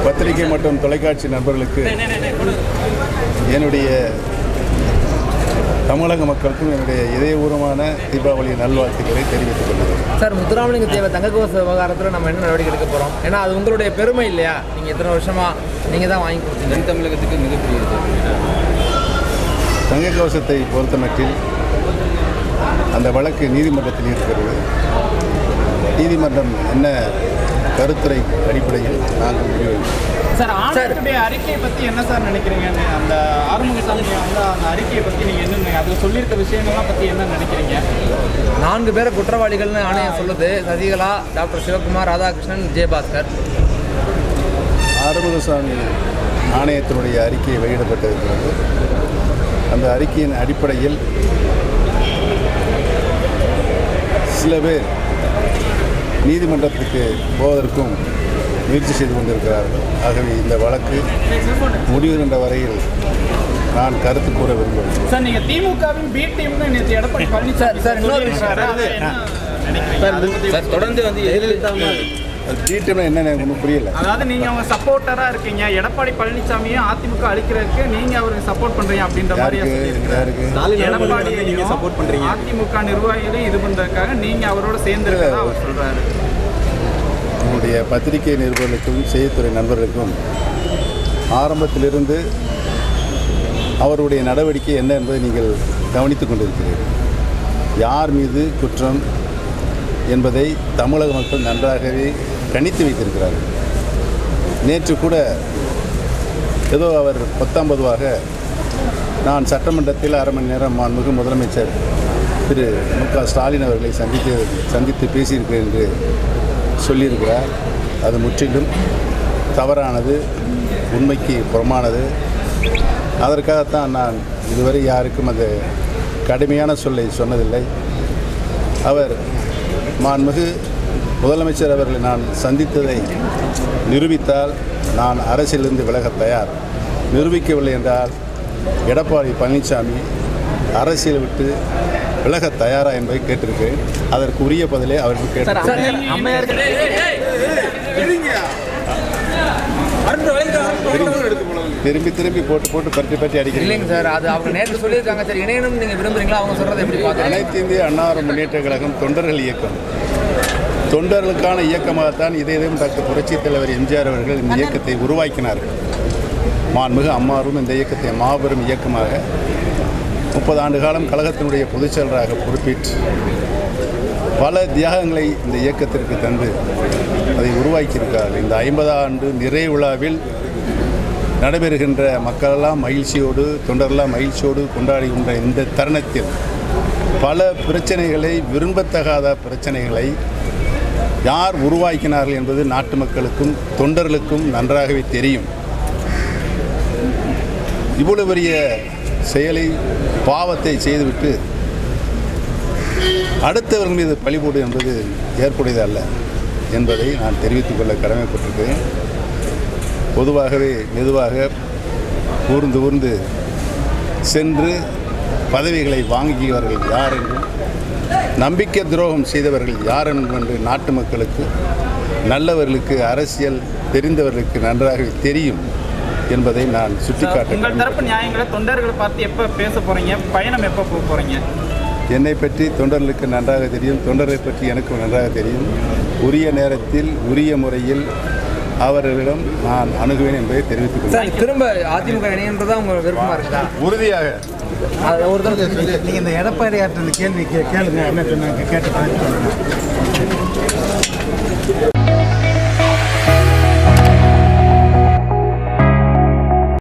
பத்திரிகை மற்றும் தொலைக்காட்சி நண்பர்களுக்கு என்னுடைய தமிழக மக்களுக்கும் என்னுடைய இதயபூர்வமான தீபாவளி நல்வாழ்த்துக்களை தெரிவித்துக் கொள்கிறேன் சார் முத்துராமலிங்க தேவை தங்கக்கோச விவகாரத்தில் நம்ம என்ன நடவடிக்கை எடுக்க போகிறோம் ஏன்னா அது உங்களுடைய பெருமை இல்லையா நீங்கள் இத்தனை வருஷமாக நீங்கள் தான் வாங்கி கொடுத்தீங்க தென் தமிழகத்துக்கு மிகப்பெரிய இது தங்க கவசத்தை பொறுத்தமட்டில் அந்த வழக்கு நீதிமன்றத்தில் இருக்கிறது நீதிமன்றம் என்ன கருத்துரை அடிப்படையில் நாங்கள் முடிவெடுப்போம் சார் ஆணையத்துடைய அறிக்கையை பற்றி என்ன சார் நினைக்கிறீங்க அந்த ஆறுமுகசாமி வந்து அந்த அறிக்கையை பற்றி நீங்கள் என்ன அதில் சொல்லியிருக்க விஷயங்கள்லாம் பற்றி என்ன நினைக்கிறீங்க நான்கு பேரை குற்றவாளிகள்னு ஆணையம் சொல்லுது சசிகலா டாக்டர் சிவகுமார் ராதாகிருஷ்ணன் விஜயபாஸ்கர் ஆறுமுகசாமி ஆணையத்தினுடைய அறிக்கை வெளியிடப்பட்டிருக்கிறது அந்த அறிக்கையின் அடிப்படையில் சில பேர் நீதிமன்றத்துக்கு போவதற்கும் முயற்சி செய்து கொண்டிருக்கிறார்கள் ஆகவே இந்த வழக்கு முடிவுகின்ற வரையில் நான் கருத்து கூற விரும்பவில்லை சார் நீங்கள் திமுகவின் பி டீம்னு நேற்று எடப்பாடி பழனிசாமி சார், இன்னொரு சொல்லியிருக்கிறாரு. அதை என்ன நினைக்கிறீங்க அதை பத்தி- சார் தொடர்ந்து வந்து ஜெயலலிதா அது டீட்டெயிலாக என்ன எனக்கு ஒன்றும் புரியல அதாவது நீங்க அவங்க சப்போர்ட்டரா இருக்கீங்க எடப்பாடி பழனிசாமியும் அதிமுக அழிக்கிறதுக்கு நீங்க அவருக்கு சப்போர்ட் பண்றீங்க அப்படின்ற மாதிரி யாருக்கு சொல்லியிருக்கிறாரு. யாருக்கு எடப்பாடியையும் நீங்க support பண்றீங்க. அதிமுக நிர்வாகிகளையும் இது பண்றதுக்காக நீங்க அவரோட சேர்ந்து இருக்கதா அவர் சொல்றாரு நம்முடைய பத்திரிகை நிருபர்களுக்கும் செய்தித்துறை நண்பர்களுக்கும் ஆரம்பத்திலிருந்து அவருடைய நடவடிக்கை என்ன என்பதை நீங்கள் கவனித்துக் கொண்டிருக்கிறீர்கள் யார் மீது குற்றம் என்பதை தமிழக மக்கள் நன்றாகவே கணித்து வைத்திருக்கிறார்கள் நேற்று கூட ஏதோ அவர் பத்தாம் பொதுவாக நான் சட்டமன்றத்தில் அரை மணி நேரம் மாண்புமிகு முதலமைச்சர் திரு மு க ஸ்டாலின் அவர்களை சந்தித்து சந்தித்து பேசியிருக்கிறேன் என்று சொல்லியிருக்கிறார் அது முற்றிலும் தவறானது உண்மைக்கு புறமானது அதற்காகத்தான் நான் இதுவரை யாருக்கும் அந்த கடுமையான சொல்லை சொன்னதில்லை அவர் மாண்புமிகு முதலமைச்சர் அவர்களை நான் சந்தித்ததை நிரூபித்தால் நான் அரசியலிருந்து விலக தயார் நிரூபிக்கவில்லை என்றால் எடப்பாடி பழனிசாமி அரசியல் விட்டு விலக தயாரா என்பதை கேட்டிருக்கிறேன் அதற்கு உரிய பதிலை அவருக்கு கேட்டிருக்கிறேன் அம்மையார் திரும்பி திரும்பி போட்டு போட்டு பற்றி பற்றி அடிக்கிறீங்க இல்லைங்க சார் அது அவங்க நேற்று சொல்லியிருக்காங்க சார் இணையணும்னு நீங்கள் விரும்புறீங்களா அவங்க சொல்கிறத எப்படி பார்க்குறீங்க அனைத்து இந்திய அன்னார முன்னேற்ற கழகம் தொண்டர்கள் இயக்கம் தொண்டர்களுக்கான இயக்கமாகத்தான் இதயம் டாக்டர் புரட்சித் தலைவர் எம்ஜிஆர் அவர்கள் இந்த இயக்கத்தை உருவாக்கினார்கள் மாண்புமிகு அம்மாரும் இந்த இயக்கத்தை மாபெரும் இயக்கமாக முப்பது ஆண்டு காலம் கழகத்தினுடைய பொதுச் செயலராக பொறுப்பேற்று பல தியாகங்களை இந்த இயக்கத்திற்கு தந்து அதை உருவாக்கியிருக்கிறார்கள் இந்த ஐம்பது ஆண்டு நிறைவு விழாவில் நடைபெறுகின்ற மக்களெல்லாம் மகிழ்ச்சியோடு தொண்டரெல்லாம் மகிழ்ச்சியோடு கொண்டாடுகின்ற இந்த தருணத்தில் பல பிரச்சனைகளை விரும்பத்தகாத பிரச்சனைகளை யார் உருவாக்கினார்கள் என்பது நாட்டு மக்களுக்கும் தொண்டர்களுக்கும் நன்றாகவே தெரியும் இவ்வளவு பெரிய செயலை பாவத்தை செய்துவிட்டு அடுத்தவர்கள் மீது பழிபோடு என்பது ஏற்புடையது அல்ல என்பதை நான் தெரிவித்துக் கொள்ள கடமைப்பட்டிருக்கிறேன் பொதுவாகவே மெதுவாக ஊர்ந்து ஊர்ந்து சென்று பதவிகளை வாங்கியவர்கள் யார் என்றும் நம்பிக்கை துரோகம் செய்தவர்கள் யார் என்று நாட்டு மக்களுக்கு நல்லவர்களுக்கு அரசியல் தெரிந்தவர்களுக்கு நன்றாக தெரியும் என்பதை நான் சுட்டிக்காட்ட உங்கள் தரப்பு நியாயங்களை தொண்டர்களை பார்த்து எப்ப பேச போறீங்க பயணம் எப்ப போக போறீங்க என்னை பற்றி தொண்டர்களுக்கு நன்றாக தெரியும் தொண்டரை பற்றி எனக்கும் நன்றாக தெரியும் உரிய நேரத்தில் உரிய முறையில் அவர்களிடம் நான் அணுகுவேன் என்பதை தெரிவித்துக் கொள்கிறேன் சார் திரும்ப அதிமுக இணையன்றதா உங்க விருப்பமா இருக்குதா உறுதியாக அது ஒரு தடவை சொல்லி நீங்கள் இந்த எடப்பாடியார்ட்ட இந்த கேள்வி கே கேளுங்க என்ன சொன்னாங்க கேட்டு பதில் சொல்லுங்க